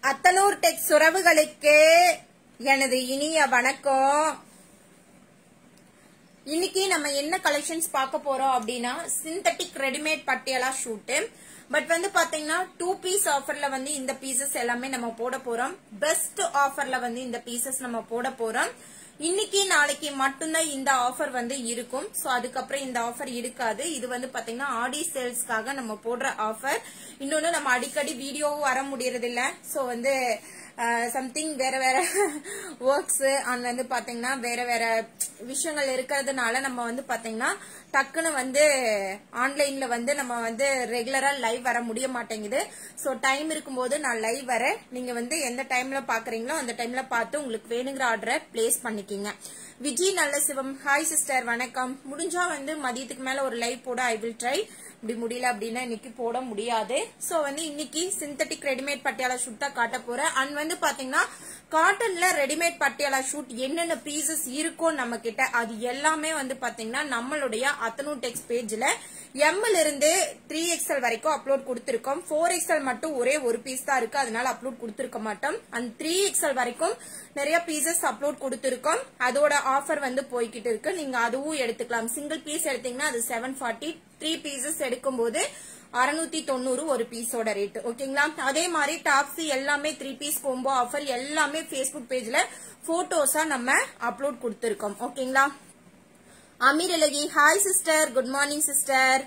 Athanur tech உறவுகளுக்கு எனது இனிய வணக்கம் இன்னைக்கு நம்ம என்ன கலெக்ஷன்ஸ் பார்க்க போறோம் அப்படின்னா synthetic readymade Patiala suit but வந்து பாத்தீங்கன்னா டூ பீஸ் ஆஃபர்ல வந்து இந்த பீசஸ் எல்லாமே நம்ம போட போறோம் பெஸ்ட் ஆஃபர்ல வந்து இந்த பீசஸ் நம்ம போட போறோம் இன்னைக்கு நாளைக்கு மட்டும்தான் இந்த ஆஃபர் வந்து இருக்கும் சோ அதுக்கப்புறம் இந்த ஆஃபர் இருக்காது இது வந்து பாத்தீங்கன்னா ஆடி சேல்ஸ்க்காக நம்ம போடுற ஆஃபர் இன்னொன்னு நம்ம அடிக்கடி வீடியோவும் வர முடியறது இல்ல சோ வந்து சம்திங் வேற வேற ஒர்க்ஸ் அண்ட் வந்து பாத்தீங்கன்னா வேற வேற விஷயங்கள் இருக்கிறதுனால நம்ம வந்து பாத்தீங்கன்னா டக்குன்னு வந்து ஆன்லைன்ல வந்து நம்ம வந்து ரெகுலரா லைவ் வர முடிய மாட்டேங்குது சோ டைம் இருக்கும்போது நான் லைவ் வரேன் நீங்க வந்து எந்த டைம்ல பாக்குறீங்களோ அந்த டைம்ல பார்த்து உங்களுக்கு வேணுங்கிற ஆர்டரை பிளேஸ் பண்ணிக்கிங்க விஜய் நல்ல சிவம் ஹாய் சிஸ்டர் வணக்கம் முடிஞ்சா வந்து மதியத்துக்கு மேல ஒரு லைவ் போட ஐ வில் ட்ரை இப்படி முடியல அப்படின்னா இன்னைக்கு போட முடியாது சோ வந்து இன்னைக்கு சிந்தட்டிக் ரெடிமேட் பட்டியாலா ஷூட் தான் காட்ட போறேன் அண்ட் வந்து பாத்தீங்கன்னா காட்டன்ல ரெடிமேட் பட்டியாலா ஷூட் என்னென்ன பீசஸ் இருக்கும் நம்ம கிட்ட அது எல்லாமே வந்து பாத்தீங்கன்னா நம்மளுடைய அத்தனூ டெக்ஸ் பேஜ்ல எம்ல இருந்து த்ரீ எக்ஸ்எல் வரைக்கும் அப்லோட் கொடுத்திருக்கோம் ஃபோர் எக்ஸ்எல் மட்டும் ஒரே ஒரு பீஸ் தான் இருக்கு அதனால அப்லோட் கொடுத்திருக்க மாட்டோம் அண்ட் த்ரீ எக்ஸ்எல் வரைக்கும் நிறைய பீசஸ் அப்லோட் கொடுத்திருக்கோம் அதோட ஆஃபர் வந்து போய்கிட்டு இருக்கு நீங்க அதுவும் எடுத்துக்கலாம் சிங்கிள் பீஸ் எடுத்தீங்கன்னா அது செவன் ஃபார்ட்டி த்ரீ பீசஸ் எடுக்கும்போது அறுநூத்தி தொண்ணூறு ஒரு பீஸோட ரேட் ஓகேங்களா அதே மாதிரி டாப்ஸ் எல்லாமே த்ரீ பீஸ் கோம்போ ஆஃபர் எல்லாமே ஃபேஸ்புக் பேஜ்ல போட்டோஸா நம்ம அப்லோட் கொடுத்திருக்கோம் ஓகேங்களா அமீர் அலகி hi sister good morning sister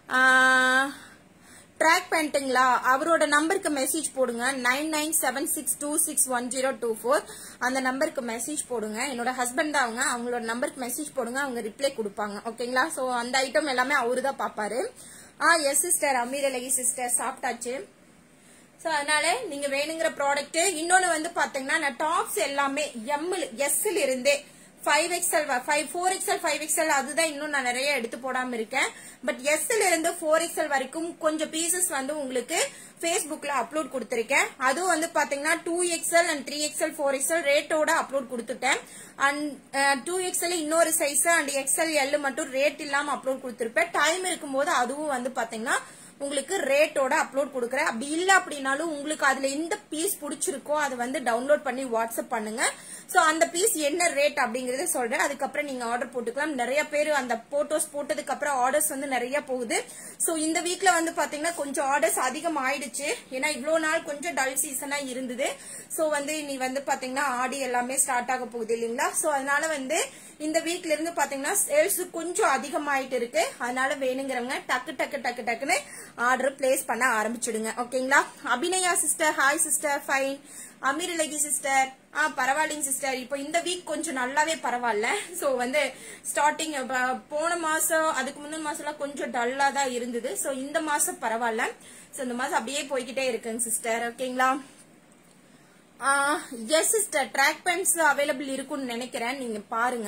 track பண்ணிட்டுங்களா அவரோட நம்பருக்கு மெசேஜ் போடுங்க nine nine seven six two six one zero two four அந்த நம்பருக்கு மெசேஜ் போடுங்க என்னோட ஹஸ்பண்ட் தான் அவங்க அவங்களோட நம்பருக்கு மெசேஜ் போடுங்க அவங்க ரிப்ளை கொடுப்பாங்க ஓகேங்களா சோ அந்த ஐட்டம் எல்லாமே அவரு தான் பாப்பாரு ஆ எஸ் சிஸ்டர் அமீர் அலகி சிஸ்டர் சாப்பிட்டாச்சு சோ அதனால நீங்க வேணுங்கிற ப்ராடக்ட் இன்னொன்னு வந்து பாத்தீங்கன்னா நான் டாப்ஸ் எல்லாமே எம் எஸ்ல இருந்தே five XL five four XL five XL அதுதான் இன்னும் நான் நிறைய எடுத்து போடாம இருக்கேன் பட் எஸ்ல இருந்து ஃபோர் எக்ஸ்எல் வரைக்கும் கொஞ்சம் பீசஸ் வந்து உங்களுக்கு ஃபேஸ்புக்ல அப்லோட் கொடுத்திருக்கேன் அதுவும் வந்து பாத்தீங்கன்னா two XL and three XL four XL ரேட்டோட அப்லோட் கொடுத்துட்டேன் அண்ட் டூ எக்ஸ்எல் இன்னொரு சைஸ் அண்ட் எக்ஸ்எல் எல் மட்டும் ரேட் இல்லாம அப்லோட் கொடுத்திருப்பேன் டைம் இருக்கும்போது அதுவும் வந்து பாத்தீங்கன்னா உங்களுக்கு ரேட்டோட அப்லோட் கொடுக்குறேன் அப்படி இல்ல அப்படின்னாலும் உங்களுக்கு அதுல எந்த பீஸ் பிடிச்சிருக்கோ அதை வந்து டவுன்லோட் பண்ணி வாட்ஸ்அப் பண்ணுங்க சோ அந்த பீஸ் என்ன ரேட் அப்படிங்கறத சொல்றேன் அதுக்கப்புறம் நீங்க ஆர்டர் போட்டுக்கலாம் நிறைய பேர் அந்த போட்டோஸ் போட்டதுக்கு அப்புறம் ஆர்டர்ஸ் வந்து நிறைய போகுது சோ இந்த வீக்ல வந்து பாத்தீங்கன்னா கொஞ்சம் ஆர்டர்ஸ் அதிகம் ஆயிடுச்சு ஏன்னா இவ்வளவு நாள் கொஞ்சம் டல் சீசனா இருந்தது சோ வந்து நீ வந்து பாத்தீங்கன்னா ஆடி எல்லாமே ஸ்டார்ட் ஆக போகுது இல்லைங்களா சோ அதனால வந்து இந்த வீக்ல இருந்து பாத்தீங்கன்னா சேல்ஸ் கொஞ்சம் அதிகமாயிட்டு இருக்கு அதனால வேணுங்கிறவங்க டக்கு டக்கு டக்கு டக்குன்னு ஆர்டர் பிளேஸ் பண்ண ஆரம்பிச்சிடுங்க ஓகேங்களா Abhinaya sister hi sister fine Ameer இலகி சிஸ்டர் ஆ பரவாயில்லைங்க சிஸ்டர் இப்போ இந்த வீக் கொஞ்சம் நல்லாவே பரவாயில்ல சோ வந்து ஸ்டார்டிங் போன மாசம் அதுக்கு முந்தின மாசம்லாம் கொஞ்சம் டல்லா தான் இருந்தது சோ இந்த மாசம் பரவாயில்ல சோ இந்த மாசம் அப்படியே போய்கிட்டே இருக்குங்க சிஸ்டர் ஓகேங்களா yes sister track pants available இருக்கும்னு நினைக்கிறேன் நீங்க பாருங்க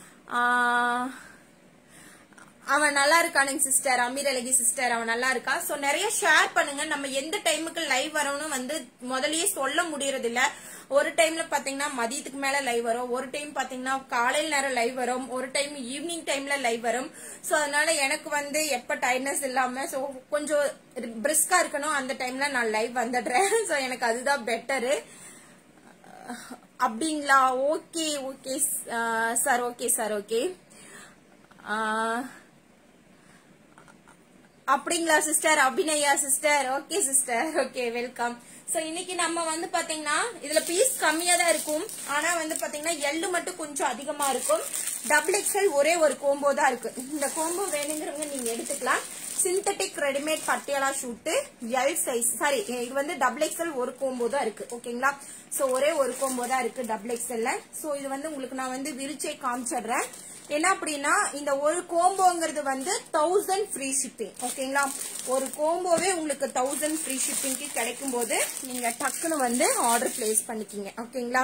அவன் நல்லா இருக்கானுங்க சிஸ்டர் அமீர் அழகி சிஸ்டர் அவன் நல்லா இருக்கா சோ நிறைய ஷேர் பண்ணுங்க நம்ம எந்த டைமுக்கு லைவ் வரணும்னு வந்து முதல்லயே சொல்ல முடியறது இல்ல ஒரு டைம்ல பாத்தீங்கன்னா மதியத்துக்கு மேல லைவ் வரும் ஒரு டைம் பாத்தீங்கன்னா காலையில் நேரம் லைவ் வரும் ஒரு டைம் ஈவினிங் டைம்ல லைவ் வரும் சோ அதனால எனக்கு வந்து எப்ப டயர்னஸ் இல்லாம சோ கொஞ்சம் பிரிஸ்கா இருக்கணும் அந்த டைம்ல நான் லைவ் வந்துடுறேன் சோ எனக்கு அதுதான் பெட்டரு அப்படிங்களா okay okay sir okay sir okay அப்படிங்களா sister Abhinaya sister okay sister okay welcome so இன்னைக்கு நம்ம வந்து பாத்தீங்கன்னா இதுல பீஸ் கம்மியா தான் இருக்கும் ஆனா வந்து பாத்தீங்கன்னா எள்ளு மட்டும் கொஞ்சம் அதிகமா இருக்கும் டபுள் எக்ஸ்எல் ஒரே ஒரு கோம்போ தான் இருக்கு இந்த கோம்போ வேணுங்கிறவங்க நீங்க எடுத்துக்கலாம் synthetic readymade Patiala suit L size sorry இது வந்து டபுள் எக்ஸ்எல் ஒரு கோம்போ தான் இருக்கு ஓகேங்களா சோ ஒரே ஒரு கோம்போ தான் இருக்கு டபுள் எக்ஸ்எல்ல சோ இது வந்து உங்களுக்கு நான் வந்து விரிச்சே காமிச்சிடுறேன் என்ன அப்படின்னா இந்த ஒரு கோம்போங்கிறது வந்து தௌசண்ட் ஃப்ரீ ஷிப்பிங் ஓகேங்களா ஒரு கோம்போவே உங்களுக்கு தௌசண்ட் ஃப்ரீ ஷிப்பிங்க்கு கிடைக்கும் போது நீங்க டக்குன்னு வந்து ஆர்டர் பிளேஸ் பண்ணிக்கிங்க ஓகேங்களா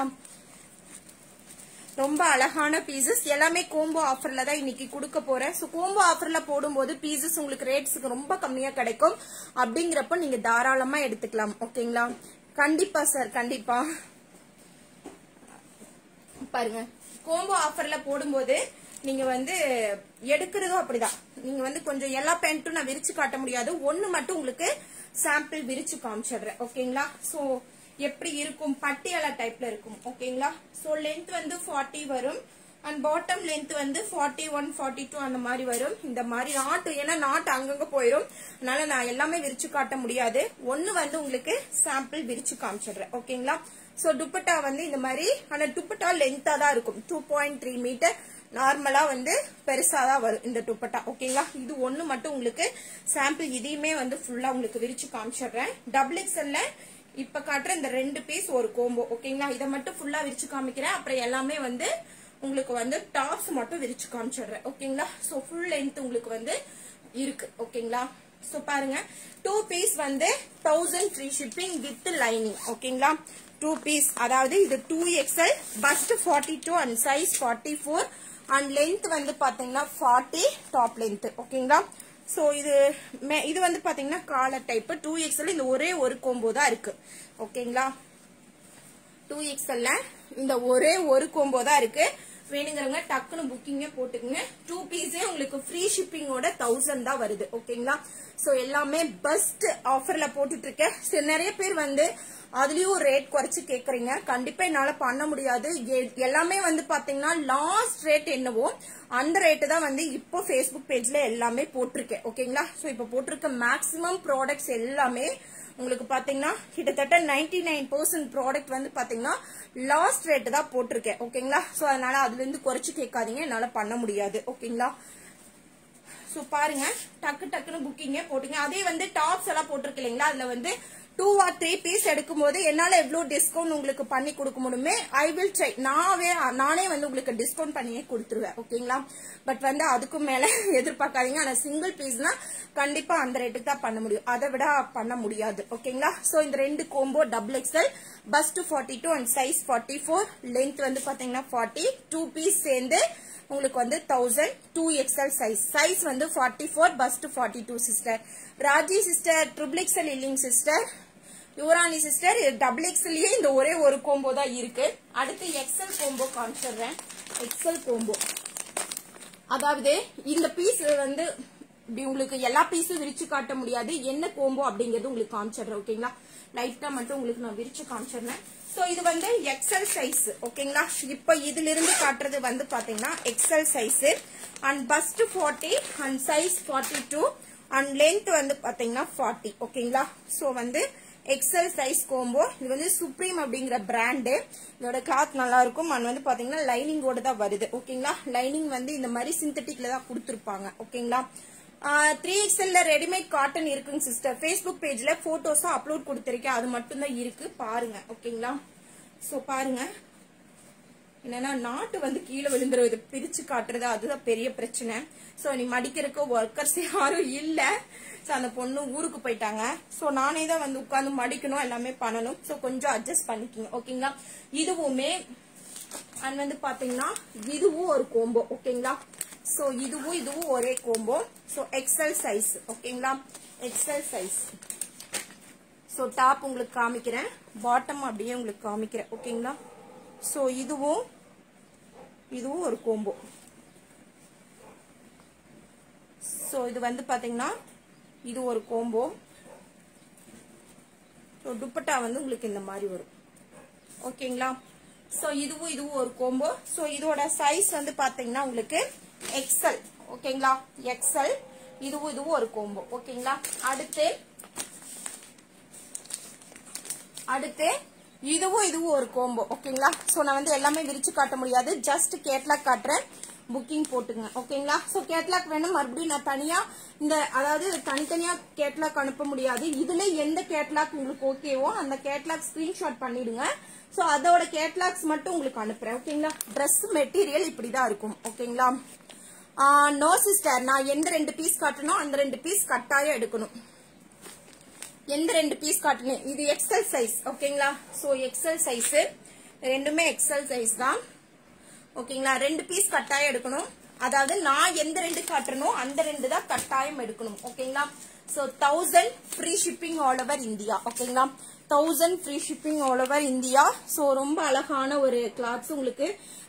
ரொம்ப அழகான பீசஸ் எல்லாமே கோம்போ ஆஃபர்ல தான் இன்னைக்கு கொடுக்க போறேன் ஸோ கோம்போ ஆஃபர்ல போடும்போது பீசஸ் உங்களுக்கு ரேட்ஸுக்கு ரொம்ப கம்மியா கிடைக்கும் அப்படிங்கிறப்ப நீங்க தாராளமா எடுத்துக்கலாம் ஓகேங்களா கண்டிப்பா சார் கண்டிப்பா பாருங்க கோம்போ ஆஃபர்ல போடும்போது நீங்க வந்து எடுக்கிறதும் அப்படிதான் நீங்க வந்து கொஞ்சம் எல்லா பேண்ட்டும் நான் விரிச்சு காட்ட முடியாது ஒண்ணு மட்டும் உங்களுக்கு சாம்பிள் விரிச்சு காமிச்சிடுறேன் ஓகேங்களா சோ எப்படி இருக்கும் பட்டியாலா டைப்ல இருக்கும் ஓகேங்களா சோ லென்த் வந்து 40 வரும் அண்ட் பாட்டம் லென்த் வந்து 41 ஒன் ஃபார்ட்டி டூ அந்த மாதிரி வரும் இந்த மாதிரி நாட்டு ஏன்னா நாட்டு அங்கங்க போயிடும் அதனால நான் எல்லாமே விரிச்சு காட்ட முடியாது ஒன்னு வந்து உங்களுக்கு சாம்பிள் விரிச்சு காமிச்சிடுறேன் ஓகேங்களா சோ துப்பட்டா வந்து இந்த மாதிரி ஆனா துப்பட்டா லென்த்தா தான் இருக்கும் டூ பாயிண்ட் த்ரீ மீட்டர் நார்மலா வந்து பெருசா தான் வரும் இந்த துப்பட்டா ஓகேங்களா இது ஒண்ணு மட்டும் உங்களுக்கு சாம்பிள் இதையுமே வந்து ஃபுல்லா உங்களுக்கு விரிச்சு காமிச்சிடுறேன் டபுள் எக்ஸ்எல்ல இப்ப காட்டுற இந்த ரெண்டு பீஸ் ஒரு கோம்போ ஓகேங்களா இதை மட்டும் ஃபுல்லா விரிச்சு காமிக்கிறேன் அப்புறம் எல்லாமே வந்து உங்களுக்கு வந்து டாப்ஸ் மட்டும் விரிச்சு காமிச்சிடுறேன் ஓகேங்களா சோ ஃபுல் லென்த் உங்களுக்கு வந்து இருக்கு ஓகேங்களா சோ பாருங்க டூ பீஸ் வந்து thousand free shipping with lining ஓகேங்களா டூ பீஸ் அதாவது இது two XL bust forty two and size forty four and length வந்து பாத்தீங்கன்னா ஃபார்ட்டி டாப் லென்த் ஓகேங்களா சோ இது மே- இது வந்து பாத்தீங்கன்னா காலர் டைப் டூ எக்ஸ்எல் இந்த ஒரே ஒரு கோம்போ தான் இருக்கு ஓகேங்களா டூ எக்ஸ்எல்ல இந்த ஒரே ஒரு கோம்போ தான் இருக்கு வேணுங்கிறவங்க டக்குன்னு புக்கிங்க போட்டுக்கங்க டூ பீஸே உங்களுக்கு ஃப்ரீ ஷிப்பிங்கோட தௌசண்ட் தான் வருது ஓகேங்களா சோ எல்லாமே பெஸ்ட் ஆஃபர்ல போட்டுட்டு இருக்கேன் சரி, நிறைய பேர் வந்து அதுலயும் ரேட் குறைச்சு கேக்குறீங்க கண்டிப்பா என்னால பண்ண முடியாது எ- எல்லாமே வந்து பாத்தீங்கன்னா லாஸ்ட் ரேட் என்னவோ அந்த ரேட்டு தான் வந்து இப்போ ஃபேஸ்புக் பேஜ்ல எல்லாமே போட்டிருக்கேன் ஓகேங்களா சோ இப்போ போட்டிருக்க மேக்ஸிமம் ப்ராடக்ட்ஸ் எல்லாமே உங்களுக்கு பாத்தீங்கன்னா கிட்டத்தட்ட 99% நைன் பர்சன்ட் ப்ராடக்ட் வந்து பாத்தீங்கன்னா லாஸ்ட் ரேட் தான் போட்டிருக்கேன் ஓகேங்களா சோ அதனால அதுல இருந்து குறைச்சு கேட்காதீங்க என்னால பண்ண முடியாது ஓகேங்களா சோ பாருங்க டக்கு டக்குன்னு புக்கிங்க போட்டுங்க அதே வந்து டாப்ஸ் எல்லாம் போட்டிருக்கு இல்லைங்களா அதுல வந்து டூ ஆர் த்ரீ பீஸ் எடுக்கும்போது என்னால எவ்வளவு டிஸ்கவுண்ட் உங்களுக்கு பண்ணி கொடுக்க முடியுமே ஐ வில் ட்ரை நானே நானே வந்து உங்களுக்கு டிஸ்கவுண்ட் பண்ணியே கொடுத்துருவேன் ஓகேங்களா பட் வந்து அதுக்கும் மேல எதிர்பார்க்காதீங்க ஆனா சிங்கிள் பீஸ்னா கண்டிப்பா அந்த ரேட்டுக்கு தான் பண்ண முடியும் அதை விட பண்ண முடியாது ஓகேங்களா சோ இந்த ரெண்டு combo double XL bust forty two and size forty four length வந்து பாத்தீங்கன்னா ஃபார்ட்டி டூ பீஸ் சேர்ந்து உங்களுக்கு வந்து thousand two XL size size வந்து forty four bust forty two sister Raji sister triple XL இல்லைங்க சிஸ்டர் யுவராணி சிஸ்டர் டபுள் எக்ஸ்எல்லையே இந்த ஒரே ஒரு கோம்போ தான் இருக்கு அடுத்து எக்ஸ்எல் கோம்போ காமிச்சிடுறேன் எக்ஸ்எல் கோம்போ அதாவது இந்த பீஸ் வந்து இப்படி உங்களுக்கு எல்லா பீஸும் விரிச்சு காட்ட முடியாது என்ன கோம்போ அப்படிங்கறது உங்களுக்கு காமிச்சிடுறேன் ஓகேங்களா லைட்டா மட்டும் உங்களுக்கு நான் விரிச்சு காமிச்சிடுறேன் சோ இது வந்து எக்ஸல் சைஸ் ஓகேங்களா இப்ப இதுல இருந்து காட்டுறது வந்து பாத்தீங்கன்னா XL size and bust 40 and size 42 two and length வந்து பாத்தீங்கன்னா 40 ஓகேங்களா சோ வந்து எக்ஸல் சைஸ் கோம்போ இது வந்து சுப்ரீம் அப்படிங்கிற பிராண்டு இதோட கிளாத் நல்லா இருக்கும் அண்ட் வந்து பாத்தீங்கன்னா லைனிங்கோட தான் வருது ஓகேங்களா லைனிங் வந்து இந்த மாதிரி சிந்தட்டிக்ல தான் கொடுத்துருப்பாங்க ஓகேங்களா த்ரீ எக்ஸ்எல்ல ரெடிமேட் காட்டன் இருக்குங்க சிஸ்டர் ஃபேஸ்புக் பேஜ்ல போட்டோஸும் அப்லோட் கொடுத்திருக்கேன் அது மட்டும் தான் இருக்கு பாருங்க ஓகேங்களா சோ பாருங்க என்னன்னா நாட்டு வந்து கீழே விழுந்துரும் இது பிரிச்சு காட்டுறது அதுதான் பெரிய பிரச்சனை சோ நீ மடிக்கிறதுக்கு ஒர்க்கர்ஸ் யாரும் இல்ல சோ அந்த பொண்ணு ஊருக்கு போயிட்டாங்க சோ நானே தான் வந்து உட்கார்ந்து மடிக்கணும் எல்லாமே பண்ணணும் சோ கொஞ்சம் அட்ஜஸ்ட் பண்ணிக்கிங்க ஓகேங்களா இதுவுமே அண்ட் வந்து பாத்தீங்கன்னா இதுவும் ஒரு கோம்போ ஓகேங்களா சோ இதுவும் இதுவும் ஒரே கோம்போ சோ எக்ஸல் சைஸ் ஓகேங்களா எக்ஸல் சைஸ் சோ டாப் உங்களுக்கு காமிக்கிறேன் பாட்டம் அப்படியே உங்களுக்கு காமிக்கிறேன் ஓகேங்களா சோ இதுவும் இதுவும் ஒரு கோம்போ சோ இது வந்து பாத்தீங்கன்னா இது ஒரு கோம்போ ஸோ துப்பட்டா வந்து உங்களுக்கு இந்த மாதிரி வரும் ஓகேங்களா சோ இதுவும் இதுவும் ஒரு கோம்போ சோ இதோட சைஸ் வந்து பாத்தீங்கன்னா உங்களுக்கு எக்ஸல் ஓகேங்களா எக்ஸல் இதுவும் இதுவும் ஒரு கோம்போ ஓகேங்களா அடுத்து அடுத்து இதுவும் இதுவும் ஒரு கோம்போ ஓகேங்களா சோ நான் வந்து எல்லாமே விரிச்சு காட்ட முடியாது ஜஸ்ட் கேட்லாக் காட்டுறேன் புக்கிங் போட்டுங்க ஓகேங்களா சோ கேட்லாக் வேணும் மறுபடியும் நான் தனியா இந்த அதாவது தனித்தனியா கேட்லாக் அனுப்ப முடியாது இதுல எந்த கேட்லாக் உங்களுக்கு ஓகேவோ அந்த கேட்லாக் ஸ்கிரீன்ஷாட் பண்ணிடுங்க சோ அதோட கேட்லாக்ஸ் மட்டும் உங்களுக்கு அனுப்புறேன் ஓகேங்களா Dress மெட்டீரியல் இப்படிதான் இருக்கும் ஓகேங்களா நோ சிஸ்டர் நான் எந்த ரெண்டு பீஸ் காட்டணும் அந்த ரெண்டு பீஸ் கட்டாயம் எடுக்கணும் எந்த ரெண்டு பீஸ் காட்டுனேன் இது எக்ஸல் சைஸ் ஓகேங்களா சோ எக்ஸல் சைஸ் ரெண்டுமே எக்ஸல் சைஸ் தான் ஓகேங்களா ரெண்டு பீஸ் கட்டாயம் எடுக்கணும் அதாவது நான் எந்த ரெண்டு காட்டுறனோ அந்த ரெண்டு தான் கட்டாயம் எடுக்கணும் ஓகேங்களா so thousand free shipping all over India ஓகேங்களா thousand free shipping all over India so ரொம்ப அழகான ஒரு கிளாத்ஸ் உங்களுக்கு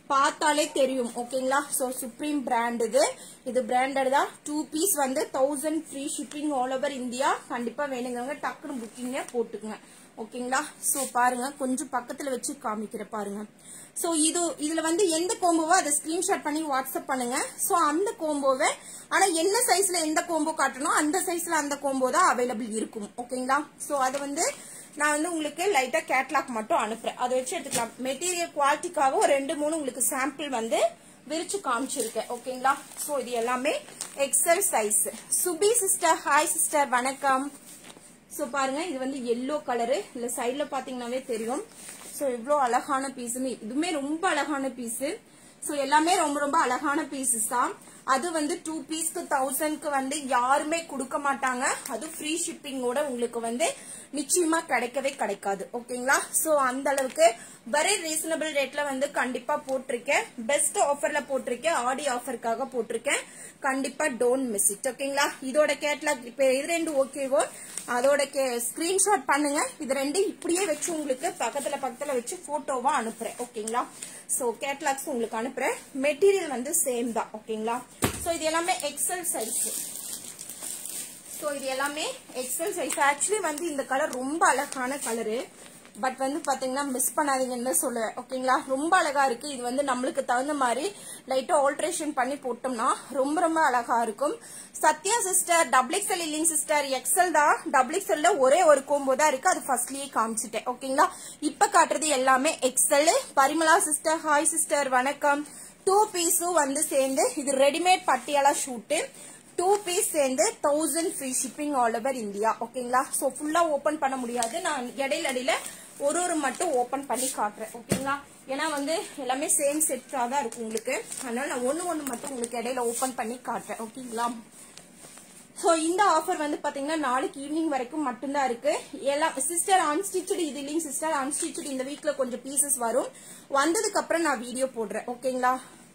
பார்த்தாலே தெரியும் ஓகேங்களா ஸோ சுப்ரீம் பிராண்ட் இது இது பிராண்டட் தான் டூ பீஸ் வந்து thousand free shipping all over India கண்டிப்பா வேணுங்கிறவங்க டக்குன்னு புக்கிங்க போட்டுக்குங்க ஓகேங்களா ஸோ பாருங்க கொஞ்சம் பக்கத்துல வச்சு காமிக்கிற பாருங்க ஸோ இது இதுல வந்து எந்த கோம்போவோ அதை ஸ்கிரீன்ஷாட் பண்ணி வாட்ஸ்அப் பண்ணுங்க ஸோ அந்த கோம்போவை ஆனா என்ன சைஸ்ல எந்த கோம்போ காட்டணும் அந்த சைஸ்ல அந்த கோம்போ தான் அவைலபிள் இருக்கும் ஓகேங்களா ஸோ அதை வந்து நான் வந்து உங்களுக்கு லைட்டா கேட்லாக் மட்டும் அனுப்புறேன் அதை வச்சு எடுத்துக்கலாம் மெட்டீரியல் குவாலிட்டிக்காக ஒரு ரெண்டு மூணு உங்களுக்கு சாம்பிள் வந்து விரிச்சு காமிச்சிருக்கேன் ஓகேங்களா ஸோ இது எல்லாமே XL size Subi sister hi sister வணக்கம் ஸோ பாருங்க இது வந்து எல்லோ கலரு இல்ல சைட்ல பாத்தீங்கன்னாவே தெரியும் ஸோ இவ்வளோ அழகான பீஸ்னு இதுவுமே ரொம்ப அழகான பீஸ் ஸோ எல்லாமே ரொம்ப ரொம்ப அழகான பீசஸ் தான் அது வந்து டூ பீஸ்க்கு தௌசண்ட்க்கு வந்து யாருமே கொடுக்க மாட்டாங்க அது ஃப்ரீ ஷிப்பிங்கோட உங்களுக்கு வந்து நிச்சயமா கிடைக்கவே கிடைக்காது ஓகேங்களா ஸோ அந்த அளவுக்கு வெரி ரீசனபிள் ரேட்ல வந்து கண்டிப்பா போட்டிருக்கேன் பெஸ்ட் ஆஃபர்ல போட்டிருக்கேன் ஆடி ஆஃபருக்காக போட்டிருக்கேன் கண்டிப்பா டோன்ட் மிஸ் இட் ஓகேங்களா இதோட கேட்லாக் இப்ப இது ரெண்டு ஓகேவோ அதோட ஸ்கிரீன்ஷாட் பண்ணுங்க இது ரெண்டு இப்படியே வச்சு உங்களுக்கு பக்கத்துல பக்கத்துல வச்சு போட்டோவா அனுப்புறேன் ஓகேங்களா சோ கேட்லாக்ஸ் உங்களுக்கு அனுப்புறேன் மெட்டீரியல் வந்து சேம் தான் ஓகேங்களா சோ இது எல்லாமே எக்ஸல் சைஸ் ஸோ இது எல்லாமே எக்ஸல் சைஸ் ஆக்சுவலி வந்து இந்த கலர் ரொம்ப அழகான கலரு பட் வந்து பாத்தீங்கன்னா மிஸ் பண்ணாதீங்கன்னு தான் சொல்லுவேன் ஓகேங்களா ரொம்ப அழகா இருக்கு இது வந்து நம்மளுக்கு தகுந்த மாதிரி லைட்டா ஆல்ட்ரேஷன் பண்ணி போட்டோம்னா ரொம்ப ரொம்ப அழகா இருக்கும் சத்யா சிஸ்டர் டபுள் எக்ஸல் இல்லைங்க சிஸ்டர் எக்ஸல் தான் டபுள் எக்ஸல்ல ஒரே ஒரு கோம்போ தான் இருக்கு அது ஃபர்ஸ்ட்லயே காமிச்சிட்டேன் ஓகேங்களா இப்ப காட்டுறது எல்லாமே XL Parimala sister hi sister வணக்கம் டூ பீஸும் வந்து சேர்ந்து இது readymade Patiala suit two piece சேர்ந்து thousand free shipping all over India ஓகேங்களா ஸோ ஃபுல்லா ஓபன் பண்ண முடியாது நான் இடையில இடையில ஒரு ஒரு மட்டும் ஓபன் பண்ணி காட்டுறேன் ஓகேங்களா ஏன்னா வந்து எல்லாமே சேம் செட்டா தான் இருக்கும் உங்களுக்கு அதனால நான் ஒன்னு ஒன்னு மட்டும் உங்களுக்கு இடையில ஓபன் பண்ணி காட்டுறேன் ஓகேங்களா ஸோ இந்த ஆஃபர் வந்து பாத்தீங்கன்னா நாளைக்கு ஈவினிங் வரைக்கும் மட்டும்தான் இருக்கு எல்லாம் சிஸ்டர் அன்ஸ்டிச்சடு இது இல்லைங்க சிஸ்டர் அன்ஸ்டிச்சடு இந்த வீக்ல கொஞ்சம் பீசஸ் வரும் வந்ததுக்கு அப்புறம் நான் வீடியோ போடுறேன் ஓகேங்களா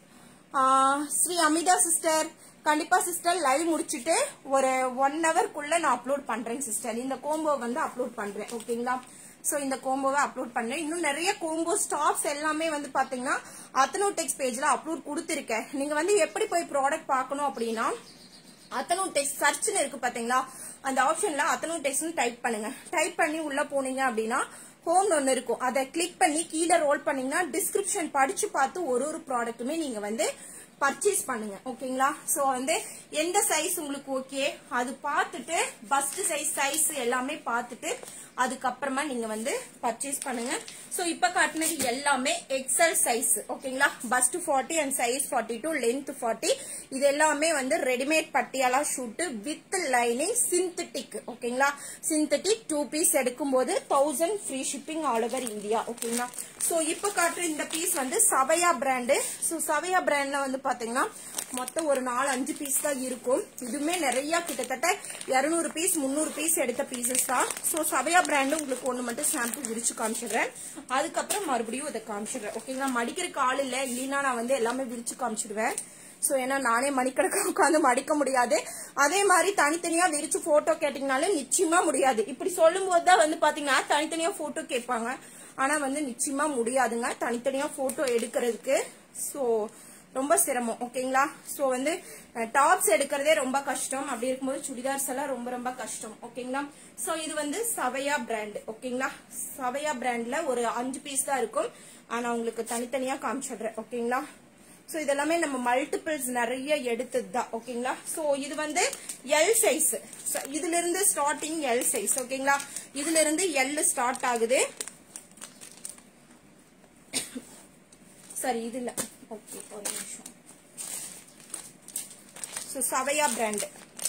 ஆஹ் ஸ்ரீ அமிதா சிஸ்டர் கண்டிப்பா சிஸ்டர் லைவ் முடிச்சிட்டு ஒரு ஒன் ஹவர்க்குள்ள நான் அப்லோட் பண்றேன் சிஸ்டர் இந்த கோம்போ வந்து அப்லோட் பண்றேன் ஓகேங்களா சோ இந்த கோம்போவை அப்லோட் பண்ணேன் இன்னும் நிறைய கோம்போ ஸ்டாப்ஸ் எல்லாமே வந்து பாத்தீங்கன்னா அத்தனோடெக்ஸ் பேஜ்ல அப்லோட் கொடுத்திருக்கேன் நீங்க வந்து எப்படி போய் ப்ராடக்ட் பார்க்கணும் அப்படின்னா அத்தனோ டெக்ஸ்ட் சர்ச்னு இருக்கு பாத்தீங்களா அந்த ஆப்ஷன்ல அத்தனோ டெக்ஸ்ட் டைப் பண்ணுங்க டைப் பண்ணி உள்ள போனீங்க அப்படின்னா ஹோம் ஒன்னு இருக்கும் அதை கிளிக் பண்ணி கீழே ரோல் பண்ணீங்கன்னா டிஸ்கிரிப்ஷன் படிச்சு பார்த்து ஒரு ஒரு ப்ராடக்ட்டுமே நீங்க வந்து பர்ச்சேஸ் பண்ணுங்க ஓகேங்களா சோ வந்து எந்த சைஸ் உங்களுக்கு ஓகே அது பார்த்துட்டு பஸ்ட் சைஸ் சைஸ் எல்லாமே பார்த்துட்டு அதுக்கப்புறமா நீங்க வந்து பர்ச்சேஸ் பண்ணுங்க சோ இப்ப காட்டினது எல்லாமே எக்ஸல் சைஸ் ஓகேங்களா bust forty and size forty two length forty இது எல்லாமே வந்து readymade Patiala suit with lining synthetic ஓகேங்களா சிந்தட்டிக் டூ பீஸ் எடுக்கும்போது thousand free shipping all over India ஓகேங்களா சோ இப்ப காட்டுற இந்த பீஸ் வந்து சவையா பிராண்டு சோ சவையா பிராண்ட்ல வந்து பாத்தீங்கன்னா மொத்தம் ஒரு நாலு அஞ்சு பீஸ் தான் இருக்கும் இதுவுமே நிறைய கிட்டத்தட்ட இருநூறு பீஸ் முந்நூறு பீஸ் எடுத்த பீசஸ் தான் சோ சவையா பிராண்ட் உங்களுக்கு ஒண்ணு மட்டும் ஷாம்பு விரிச்சு காமிச்சிடுறேன் அதுக்கப்புறம் மறுபடியும் இதை காமிச்சிடுறேன் ஓகேங்களா மடிக்கிறதுக்கு ஆள் இல்ல இல்லைன்னா நான் வந்து எல்லாமே விரிச்சு காமிச்சிடுவேன் சோ ஏன்னா நானே மணிக்கணக்கா உட்காந்து மடிக்க முடியாது அதே மாதிரி தனித்தனியா விரிச்சு போட்டோ கேட்டீங்கனாலும் நிச்சயமா முடியாது இப்படி சொல்லும் போதுதான் வந்து பாத்தீங்கன்னா தனித்தனியா போட்டோ கேட்பாங்க ஆனா வந்து நிச்சயமா முடியாதுங்க தனித்தனியா போட்டோ எடுக்கிறதுக்கு சோ ரொம்ப சிரமம் ஓகேங்களா சோ வந்து டாப்ஸ் எடுக்கிறதே ரொம்ப கஷ்டம் அப்படி இருக்கும்போது சுடிதார்ஸ் எல்லாம் ரொம்ப ரொம்ப கஷ்டம் ஓகேங்களா சோ இது வந்து சவையா பிராண்ட் ஓகேங்களா சவையா பிராண்ட்ல ஒரு அஞ்சு பீஸ் தான் இருக்கும் ஆனா உங்களுக்கு தனித்தனியா காமிச்சிடுறேன் ஓகேங்களா சோ இதெல்லாமே நம்ம மல்டிபிள்ஸ் நிறைய எடுத்தது தான் ஓகேங்களா சோ இது வந்து எல் சைஸ் இதுல இருந்து ஸ்டார்டிங் எல் சைஸ் ஓகேங்களா இதுல இருந்து எல் ஸ்டார்ட் ஆகுது சரி இது இல்ல ஓகே ஒரு நிமிஷம் ஸோ சவையா பிராண்ட்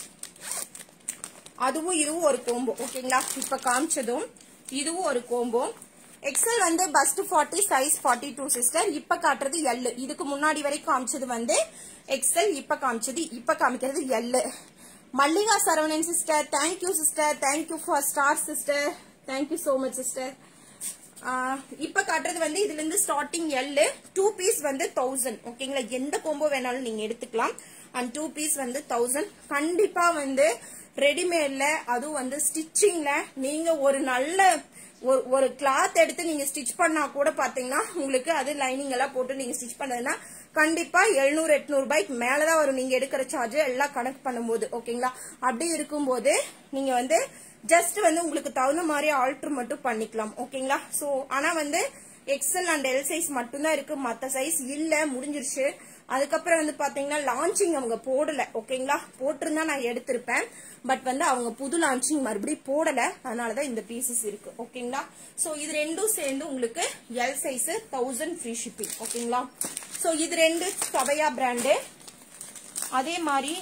அதுவும் இதுவும் ஒரு கோம்போ ஓகேங்களா இப்ப காமிச்சதும் இதுவும் ஒரு கோம்போ எக்ஸல் வந்து bust forty size forty two sister இப்ப காட்டுறது எல் இதுக்கு முன்னாடி வரைக்கும் காமிச்சது வந்து எக்ஸல் இப்ப காமிச்சது இப்ப காமிக்கிறது L Mallika Saravanan sister thank you sister thank you for star sister thank you so much sister இப்ப காட்டுறது வந்து இதுல இருந்து ஸ்டார்டிங் எல் டூ பீஸ் வந்து தௌசண்ட் ஓகேங்களா எந்த கோம்போ வேணாலும் நீங்க எடுத்துக்கலாம் அண்ட் டூ பீஸ் வந்து தௌசண்ட் கண்டிப்பா வந்து ரெடிமேட்ல அதுவும் வந்து ஸ்டிச்சிங்ல நீங்க ஒரு நல்ல ஒரு ஒரு கிளாத் எடுத்து நீங்க ஸ்டிச் பண்ணா கூட பாத்தீங்கன்னா உங்களுக்கு அது லைனிங் எல்லாம் போட்டு நீங்க ஸ்டிச் பண்ணதுன்னா கண்டிப்பா எழுநூறு எட்நூறு ரூபாய்க்கு மேலதான் வரும் நீங்க எடுக்கிற சார்ஜ் எல்லாம் கணக்கு பண்ணும்போது ஓகேங்களா அப்படி இருக்கும்போது நீங்க வந்து ஜஸ்ட் வந்து உங்களுக்கு தகுந்த மாதிரி ஆல்டர் மட்டும் பண்ணிக்கலாம் ஓகேங்களா சோ ஆனா வந்து எக்ஸல் அண்ட் எல் சைஸ் மட்டும்தான் இருக்கு மத்த சைஸ் இல்ல முடிஞ்சிருச்சு அதுக்கப்புறம் வந்து பாத்தீங்கன்னா லான்ச்சிங் அவங்க போடல ஓகேங்களா போட்டிருந்தா நான் எடுத்திருப்பேன் பட் வந்து அவங்க புது லான்ச்சிங் மறுபடியும் போடல அதனாலதான் இந்த பீசஸ் இருக்கு ஓகேங்களா சோ இது ரெண்டும் சேர்ந்து உங்களுக்கு L size thousand free shipping ஓகேங்களா சோ இது ரெண்டு சவையா பிராண்டு அதே மாதிரி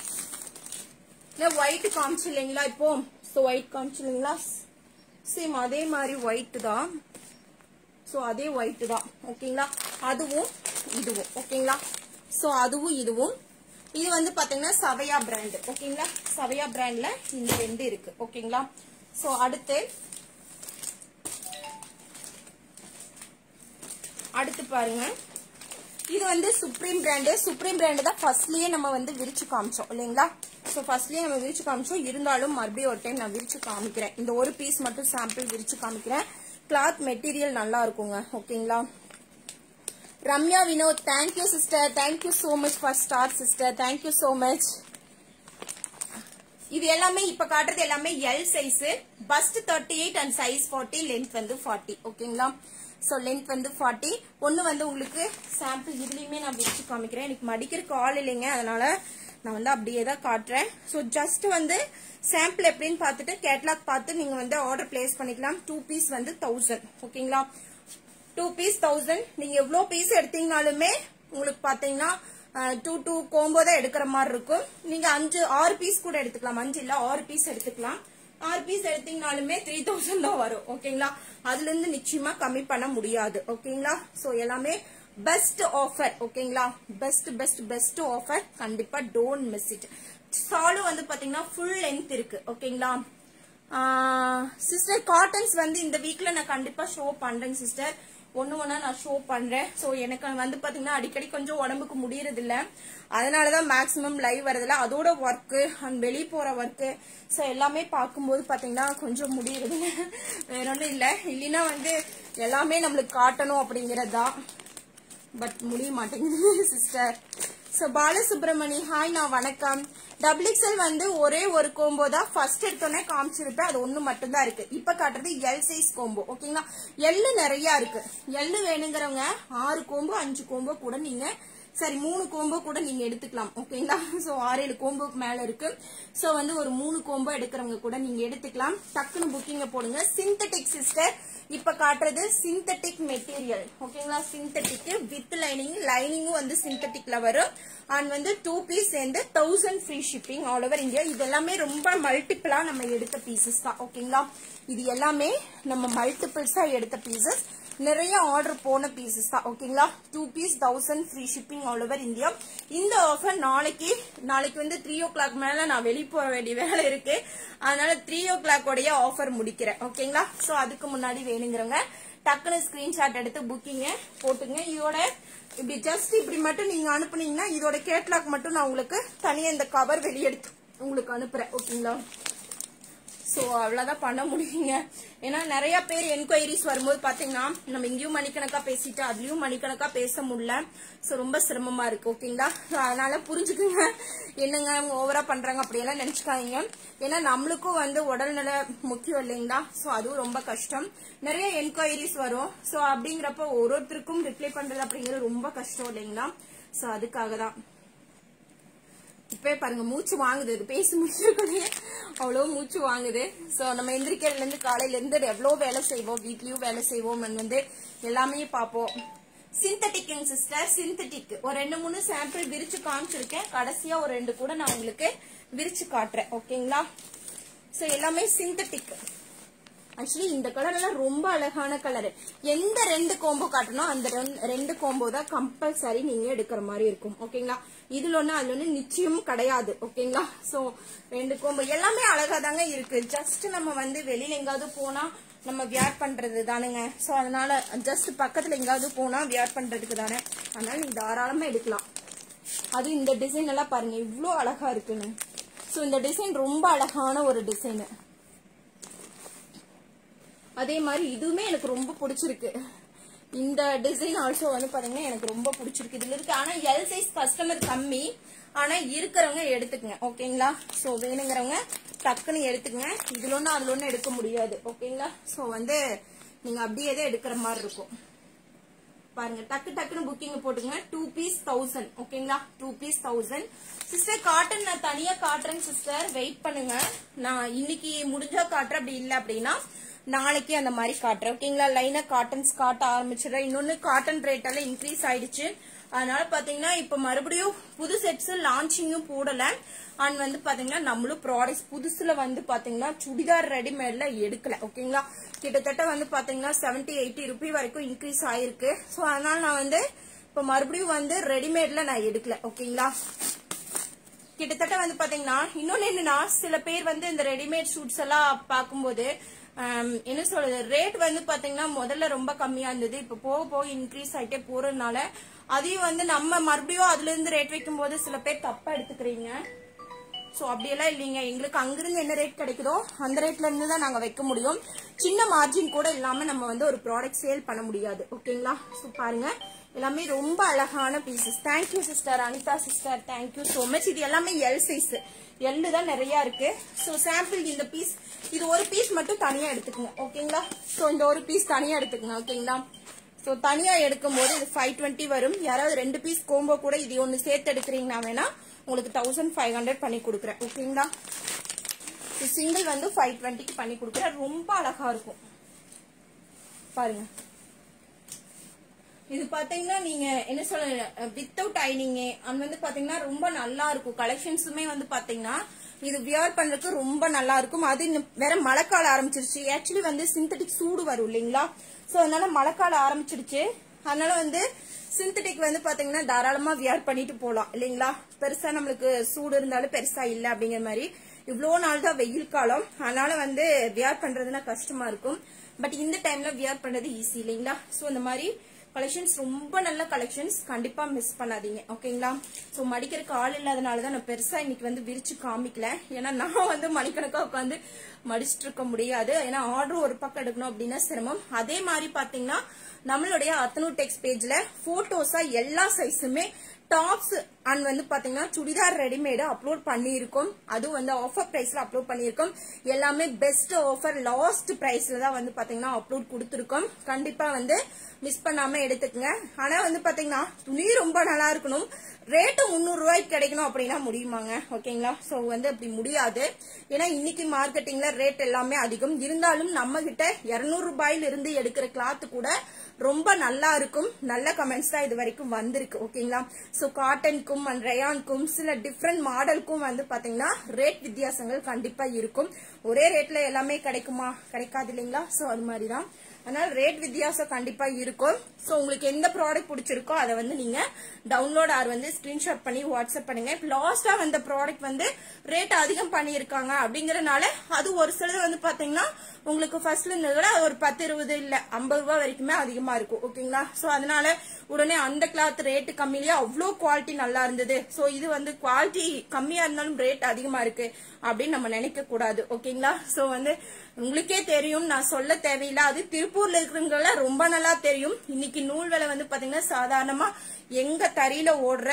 ஒயிட் காமிச்சு இல்லைங்களா இப்போ ஸோ ஒயிட் காமிச்சு இல்லைங்களா சேம் அதே மாதிரி ஒயிட் தான் ஸோ அதே ஒயிட் தான் ஓகேங்களா அதுவும் இதுவும் ஓகேங்களா ஸோ அதுவும் இதுவும் இது வந்து பாத்தீங்கன்னா சவையா பிராண்ட் ஓகேங்களா சவையா பிராண்ட்ல இந்த ரெண்டு இருக்கு ஓகேங்களா ஸோ அடுத்து அடுத்து பாருங்க இது வந்து சுப்ரீம் பிராண்டு சுப்ரீம் பிராண்டு தான் ஃபர்ஸ்ட்லயே நம்ம வந்து விரிச்சு காமிச்சோம் இல்லைங்களா ஸோ ஃபர்ஸ்ட்லயே நம்ம விரிச்சு காமிச்சோம் இருந்தாலும் மறுபடியும் ஒரு டைம் நான் விரிச்சு காமிக்கிறேன் இந்த ஒரு பீஸ் மட்டும் சாம்பிள் விரிச்சு காமிக்கிறேன் கிளாத் மெட்டீரியல் நல்லா இருக்குங்க ஓகேங்களா Ramya Vinod thank you sister thank you so much for star sister thank you so much இது எல்லாமே இப்ப காட்டுறது எல்லாமே L size bust thirty eight and size forty length வந்து ஃபார்ட்டி ஓகேங்களா ஸோ லென்த் வந்து ஃபார்ட்டி ஒன்று வந்து உங்களுக்கு சாம்பிள் இதுலயுமே நான் விரிச்சு காமிக்கிறேன் எனக்கு மடிக்கிறதுக்கு ஆள் இல்லைங்க அதனால நான் வந்து அப்படியே தான் காட்டுறேன் ஸோ ஜஸ்ட் வந்து சாம்பிள் எப்படின்னு பார்த்துட்டு கேட்லாக் பார்த்து நீங்க வந்து ஆர்டர் பிளேஸ் பண்ணிக்கலாம் டூ பீஸ் வந்து தௌசண்ட் ஓகேங்களா டூ பீஸ் தௌசண்ட் நீங்க எவ்வளவு பீஸ் எடுத்தீங்கனாலுமே உங்களுக்கு பாத்தீங்கன்னா டூ டூ கோம்போ தான் எடுக்கிற மாதிரி இருக்கும் நீங்க அஞ்சு ஆறு பீஸ் கூட எடுத்துக்கலாம் அஞ்சு இல்ல ஆறு பீஸ் எடுத்துக்கலாம் ஆறு பீஸ் எடுத்தீங்கனாலுமே த்ரீ தௌசண்ட் தான் வரும் ஓகேங்களா அதுல இருந்து நிச்சயமா கம்மி பண்ண முடியாது ஓகேங்களா சோ எல்லாமே பெஸ்ட் ஆஃபர் ஓகேங்களா பெஸ்ட் பெஸ்ட் பெஸ்ட் ஆஃபர் கண்டிப்பா டோன்ட் மிஸ் இட் சாலும் வந்து பாத்தீங்கன்னா ஃபுல் லென்த் இருக்கு ஓகேங்களா சிஸ்டர் காட்டன்ஸ் வந்து இந்த வீக்ல நான் கண்டிப்பா ஷோ பண்றேன் சிஸ்டர் ஒண்ணு ஒண்ணா நான் ஷோ பண்றேன் சோ எனக்கு வந்து பாத்தீங்கன்னா அடிக்கடி கொஞ்சம் உடம்புக்கு முடியறது இல்ல அதனாலதான் மேக்சிமம் லைவ் வரதில்ல அதோட ஒர்க்கு அண்ட் வெளியே போற ஒர்க்கு சோ எல்லாமே பார்க்கும்போது பாத்தீங்கன்னா கொஞ்சம் முடியறது இல்ல வேற ஒண்ணும் இல்ல இல்லைன்னா வந்து எல்லாமே நம்மளுக்கு காட்டணும் அப்படிங்கறது தான் பட் முடிய மாட்டேங்குது சிஸ்டர் ஸோ பாலசுப்ரமணி ஹாய் நான் வணக்கம் டபுள் எக்ஸ்எல் வந்து ஒரே ஒரு கோம்போ தான் ஃபர்ஸ்ட் எடுத்தோடனே காமிச்சிருப்பேன் அது ஒன்று மட்டும்தான் இருக்கு இப்போ காட்டுறது எல் சைஸ் கோம்போ ஓகேங்களா எள்ளு நிறைய இருக்கு எள்ளு வேணுங்கிறவங்க ஆறு கோம்போ அஞ்சு கோம்போ கூட நீங்க சரி மூணு கோம்போ கூட நீங்க எடுத்துக்கலாம் ஓகேங்களா சோ ஆறு ஏழு கோம்போக்கு மேல இருக்கு சோ வந்து ஒரு மூணு கோம்போ எடுக்கிறவங்க கூட நீங்க எடுத்துக்கலாம் டக்குன்னு புக்கிங்க போடுங்க சிந்தட்டிக் சிஸ்டர் இப்ப காட்டுறது சிந்தட்டிக் மெட்டீரியல் ஓகேங்களா சிந்தட்டிக் வித் லைனிங் லைனிங்கும் வந்து சிந்தட்டிக்ல வரும் அண்ட் வந்து டூ பீஸ் சேர்ந்து thousand free shipping all over India இது எல்லாமே ரொம்ப மல்டிபிளா நம்ம எடுத்த பீசஸ் தான் ஓகேங்களா இது எல்லாமே நம்ம மல்டிபிள்ஸா எடுத்த பீசஸ் நிறைய ஆர்டர் போன பீசஸ் தான் ஓகேங்களா two piece thousand free shipping all over India இந்த ஆஃபர் நாளைக்கு நாளைக்கு வந்து த்ரீ ஓ கிளாக் மேல நான் வெளியே போக வேண்டிய வேலை இருக்கு அதனால த்ரீ ஓ கிளாக் உடைய ஆஃபர் முடிக்கிறேன் ஓகேங்களா சோ அதுக்கு முன்னாடி வேணுங்கிறவங்க டக்குனு ஸ்கிரீன்ஷாட் எடுத்து புக்கிங்க போட்டுங்க இதோட இப்படி ஜஸ்ட் இப்படி மட்டும் நீங்க அனுப்புனீங்கன்னா இதோட கேட்லாக் மட்டும் நான் உங்களுக்கு தனியா இந்த கவர் வெளியெடுத்து உங்களுக்கு அனுப்புறேன் ஓகேங்களா ஸோ அவ்வளோதான் பண்ண முடியுங்க ஏன்னா நிறைய பேர் என்கொயரிஸ் வரும்போது பார்த்தீங்கன்னா நம்ம இங்கேயும் மணிக்கணக்கா பேசிட்டு அதுலயும் மணிக்கணக்கா பேச முடியல ஸோ ரொம்ப சிரமமா இருக்கு ஓகேங்களா So, அதனால புரிஞ்சுக்குங்க என்னங்க அவங்க ஓவரா பண்றாங்க அப்படியெல்லாம் நினைச்சுக்காதீங்க ஏன்னா நம்மளுக்கும் வந்து உடல்நல முக்கியம் இல்லைங்களா ஸோ அதுவும் ரொம்ப கஷ்டம் நிறைய என்கொயரிஸ் வரும் ஸோ அப்படிங்கிறப்ப ஒரு ஒருத்தருக்கும் ரிப்ளை பண்றது அப்படிங்கிறது ரொம்ப கஷ்டம் இல்லைங்களா ஸோ அதுக்காக தான் இப்பவே பாருங்க மூச்சு வாங்குது இது பேசி முடிச்சிருக்கே அவ்வளவு மூச்சு வாங்குது சோ நம்ம எந்திரிக்கிறதுல இருந்து காலையில இருந்து எவ்வளவு வேலை செய்வோம் வீட்லயும் வேலை செய்வோம் and வந்து எல்லாமே பார்ப்போம் சிந்தட்டிக் சிஸ்டர் சிந்தட்டிக் ஒரு ரெண்டு மூணு சாம்பிள் விரிச்சு காமிச்சிருக்கேன் கடைசியா ஒரு ரெண்டு கூட நான் உங்களுக்கு விரிச்சு காட்டுறேன் ஓகேங்களா சோ எல்லாமே சிந்தட்டிக் ஆக்சுவலி இந்த கலர் எல்லாம் ரொம்ப அழகான கலர் எந்த ரெண்டு கோம்போ காட்டணும் அந்த ரெண்- ரெண்டு கோம்போ தான் கம்பல்சரி நீங்க எடுக்கிற மாதிரி இருக்கும் ஓகேங்களா இதுல ஒண்ணு அதுல ஒண்ணு நிச்சயம் கிடையாது ஓகேங்களா சோ ரெண்டு கோம்போ எல்லாமே அழகா தாங்க இருக்கு ஜஸ்ட் நம்ம வந்து வெளியில எங்காவது போனா நம்ம வியர் பண்றது தானுங்க சோ அதனால ஜஸ்ட் பக்கத்துல எங்காவது போனா வியர் பண்றதுக்கு தானே அதனால நீங்க தாராளமா எடுக்கலாம் அது இந்த டிசைன் எல்லாம் பாருங்க இவ்ளோ அழகா இருக்குன்னு சோ இந்த டிசைன் ரொம்ப அழகான ஒரு டிசைன் அதே மாதிரி இதுவுமே எனக்கு ரொம்ப பிடிச்சிருக்கு இந்த டிசைன் ஆல்சோ வந்து பாத்தீங்கன்னா எனக்கு ரொம்ப பிடிச்சிருக்கு இதுல இருக்கு ஆனா எல் சைஸ் கஸ்டமர் கம்மி ஆனா இருக்கிறவங்க எடுத்துக்கங்க ஓகேங்களா சோ வேணுங்கிறவங்க டக்குன்னு எடுத்துக்கங்க இதுல ஒண்ணு அதுல ஒண்ணு எடுக்க முடியாது ஓகேங்களா சோ வந்து நீங்க அப்படியே தான் எடுக்கிற மாதிரி இருக்கும் பாருங்க டக்கு டக்குன்னு புக்கிங் போட்டுங்க டூ பீஸ் தௌசண்ட் ஓகேங்களா two piece thousand sister cotton நான் தனியா காட்டுறேன் சிஸ்டர் வெயிட் பண்ணுங்க நான் இன்னைக்கு முடிஞ்சா காட்டுறேன் அப்படி இல்ல அப்படின்னா நாளைக்கு அந்த மாதிரி காட்டுறேன் ஓகேங்களா லைனா காட்டன்ஸ் காட்ட ஆரம்பிச்சிடுறேன் இன்னொன்னு காட்டன் ரேட் எல்லாம் இன்க்ரீஸ் ஆயிடுச்சு அதனால பாத்தீங்கன்னா இப்ப மறுபடியும் புது செட்ஸ் லான்ச்சிங்கும் போடல அண்ட் வந்து பாத்தீங்கன்னா நம்மளும் ப்ராடக்ட்ஸ் புதுசுல வந்து பாத்தீங்கன்னா சுடிதார் ரெடிமேட்ல எடுக்கல ஓகேங்களா கிட்டத்தட்ட வந்து பாத்தீங்கன்னா செவன்டி எயிட்டி ருபி வரைக்கும் இன்க்ரீஸ் ஆயிருக்கு சோ அதனால நான் வந்து இப்ப மறுபடியும் வந்து ரெடிமேட்ல நான் எடுக்கல ஓகேங்களா கிட்டத்தட்ட வந்து பாத்தீங்கன்னா இன்னொன்னு என்னன்னா சில பேர் வந்து இந்த ரெடிமேட் சூட்ஸ் எல்லாம் பார்க்கும்போது ஆம், என்ன சொல்றது ரேட் வந்து பாத்தீங்கன்னா முதல்ல ரொம்ப கம்மியா இருந்தது இப்ப போக போக இன்க்ரீஸ் ஆயிட்டே போறதுனால அதையும் வந்து நம்ம மறுபடியும் அதுல இருந்து ரேட் வைக்கும் போது சில பேர் தப்பா எடுத்துக்கிறீங்க சோ அப்படியெல்லாம் இல்லைங்க எங்களுக்கு அங்கிருந்து என்ன ரேட் கிடைக்குதோ அந்த ரேட்ல இருந்து தான் நாங்க வைக்க முடியும் சின்ன மார்ஜின் கூட இல்லாம நம்ம வந்து ஒரு ப்ராடக்ட் சேல் பண்ண முடியாது ஓகேங்களா சோ பாருங்க எல்லாமே ரொம்ப அழகான pieces thank you sister Anitha sister thank you so much இது எல்லாமே எல் சைஸ் எல்லு தான் நிறைய இருக்கு சோ சாம்பிள் இந்த பீஸ் இது ஒரு பீஸ் மட்டும் தனியா எடுத்துக்கோங்க ஓகேங்களா சோ இந்த ஒரு பீஸ் தனியா எடுத்துக்கோங்க ஓகேங்களா சோ தனியா எடுக்கும் போது இது ஃபைவ் டுவெண்ட்டி வரும் யாராவது ரெண்டு பீஸ் கோம்போ கூட இது ஒன்னு சேர்த்து எடுக்கிறீங்கன்னா வேணா உங்களுக்கு தௌசண்ட் ஃபைவ் ஹண்ட்ரட் பண்ணி கொடுக்குறேன் ஓகேங்களா சிங்கிள் வந்து ஃபைவ் டுவெண்ட்டிக்கு பண்ணி கொடுக்குறேன் ரொம்ப அழகா இருக்கும் பாருங்க இது பாத்தீங்கன்னா நீங்க என்ன சொல்ல வித்தவுட் ஐனிங் அது வந்து பாத்தீங்கன்னா ரொம்ப நல்லா இருக்கும் கலெக்ஷன்ஸுமே வந்து பாத்தீங்கன்னா இது வியர் பண்றதுக்கு ரொம்ப நல்லா இருக்கும் அது இன்னும் வேற மழைக்காலம் ஆரம்பிச்சிருச்சு ஆக்சுவலி வந்து சிந்தட்டிக் சூடு வரும் இல்லைங்களா சோ அதனால மழைக்காலம் ஆரம்பிச்சிருச்சு அதனால வந்து சிந்தட்டிக் வந்து பாத்தீங்கன்னா தாராளமா வியர் பண்ணிட்டு போலாம் இல்லைங்களா பெருசா நம்மளுக்கு சூடு இருந்தாலும் பெருசா இல்ல அப்படிங்கிற மாதிரி இவ்வளோ நாள் தான் வெயில் காலம் அதனால வந்து வியர் பண்றதுனா கஷ்டமா இருக்கும் பட் இந்த டைம்ல வியர் பண்றது ஈஸி இல்லைங்களா சோ இந்த மாதிரி கலெக்ஷன்ஸ் ரொம்ப நல்ல கலெக்ஷன்ஸ் கண்டிப்பா மிஸ் பண்ணாதீங்க ஓகேங்களா சோ மடிக்கிறதுக்கு ஆள் இல்லாதனால தான் நான் பெருசா இன்னைக்கு வந்து விரிச்சு காமிக்கல ஏன்னா நான் வந்து மணிக்கணக்கா உட்காந்து மடிச்சிட்டு இருக்க முடியாது ஏன்னா ஆர்டர் ஒரு பக்கம் எடுக்கணும் அப்படின்னா சிரமம் அதே மாதிரி பாத்தீங்கன்னா நம்மளுடைய அத்தனூ டெக்ஸ் பேஜ்ல போட்டோஸா எல்லா சைஸுமே டாப்ஸ் அண்ட் வந்து பாத்தீங்கன்னா சுடிதார் ரெடிமேடு அப்லோட் பண்ணியிருக்கோம் அதுவும் வந்து ஆஃபர் பிரைஸ்ல அப்லோட் பண்ணியிருக்கோம் எல்லாமே பெஸ்ட் ஆஃபர் லாஸ்ட் பிரைஸ்ல தான் வந்து பாத்தீங்கன்னா அப்லோட் கொடுத்துருக்கோம் கண்டிப்பா வந்து மிஸ் பண்ணாம எடுத்துக்கங்க ஆனா வந்து பாத்தீங்கன்னா துணி ரொம்ப நல்லா இருக்கணும் ரேட்டு முந்நூறு ரூபாய்க்கு கிடைக்கணும் அப்படின்னா முடியுமாங்க ஓகேங்களா சோ வந்து அப்படி முடியாது ஏன்னா இன்னைக்கு மார்க்கெட்டிங்ல ரேட் எல்லாமே அதிகம் இருந்தாலும் நம்ம கிட்ட இருநூறு ரூபாயில இருந்து எடுக்கிற கிளாத் கூட ரொம்ப நல்லா இருக்கும் நல்ல கமெண்ட்ஸ் தான் இது வரைக்கும் வந்திருக்கு ஓகேங்களா சோ காட்டனுக்கும் அண்ட் ரயானுக்கும் சில டிஃப்ரெண்ட் மாடலுக்கும் வந்து பாத்தீங்கன்னா ரேட் வித்தியாசங்கள் கண்டிப்பா இருக்கும் ஒரே ரேட்ல எல்லாமே கிடைக்குமா கிடைக்காது இல்லைங்களா சோ அது மாதிரிதான் அதனால ரேட் வித்தியாசம் கண்டிப்பா இருக்கும் சோ உங்களுக்கு எந்த ப்ராடக்ட் பிடிச்சிருக்கோ அதை வந்து நீங்க டவுன்லோட் ஆர் வந்து ஸ்கிரீன்ஷாட் பண்ணி வாட்ஸ்அப் பண்ணுங்க இப்ப லாஸ்டா வந்த ப்ராடக்ட் வந்து ரேட் அதிகம் பண்ணியிருக்காங்க அப்படிங்கறதுனால அது ஒரு சிலது வந்து பாத்தீங்கன்னா உங்களுக்கு ஃபர்ஸ்ட்ல இருந்ததை விட ஒரு பத்து இருபது இல்ல ஐம்பது ரூபாய் வரைக்குமே அதிகமா இருக்கும் ஓகேங்களா சோ அதனால உடனே அந்த கிளாத் ரேட் கம்மியிலேயே அவ்வளோ குவாலிட்டி நல்லா இருந்தது சோ இது வந்து குவாலிட்டி கம்மியா இருந்தாலும் ரேட் அதிகமா இருக்கு அப்படின்னு நம்ம நினைக்க கூடாது ஓகேங்களா சோ வந்து உங்களுக்கே தெரியும் நான் சொல்ல தேவையில்லை அது திருப்பூர்ல இருக்கிறவங்கள ரொம்ப நல்லா தெரியும் இன்னைக்கு நூல் விலை வந்து பாத்தீங்கன்னா சாதாரணமா எங்க தறியில ஓடுற